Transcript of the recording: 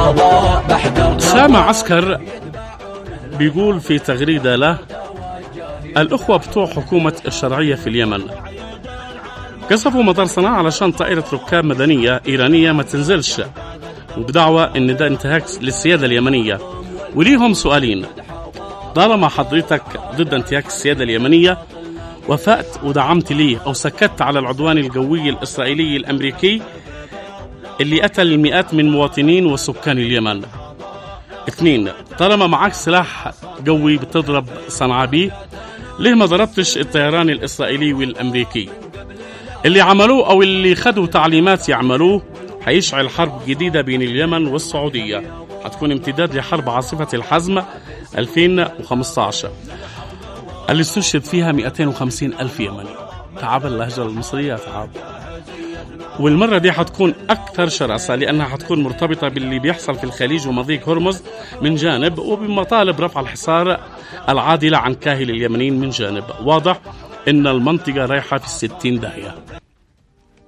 القضاء بحذر سامع عسكر بيقول في تغريدة له الأخوة بتوع حكومة الشرعية في اليمن قصفوا مطار صنعاء علشان طائرة ركاب مدنية إيرانية ما تنزلش وبدعوى إن ده انتهاك للسيادة اليمنية وليهم سؤالين طالما حضرتك ضد انتهاك السيادة اليمنية وافقت ودعمت ليه أو سكت على العدوان الجوي الإسرائيلي الأمريكي اللي قتل المئات من مواطنين وسكان اليمن اثنين طالما معك سلاح جوي بتضرب صنعاء بيه ليه ما ضربتش الطيران الإسرائيلي والأمريكي اللي عملوه أو اللي خدوا تعليمات يعملوه حيشعل حرب جديدة بين اليمن والسعودية هتكون امتداد لحرب عاصفة الحزم 2015 اللي استشهد فيها 250 ألف يمني تعب اللهجة المصرية تعب والمرة دي حتكون أكثر شراسة لأنها حتكون مرتبطة باللي بيحصل في الخليج ومضيق هرمز من جانب وبمطالب رفع الحصار العادلة عن كاهل اليمنيين من جانب واضح إن المنطقة رايحة في الستين داهية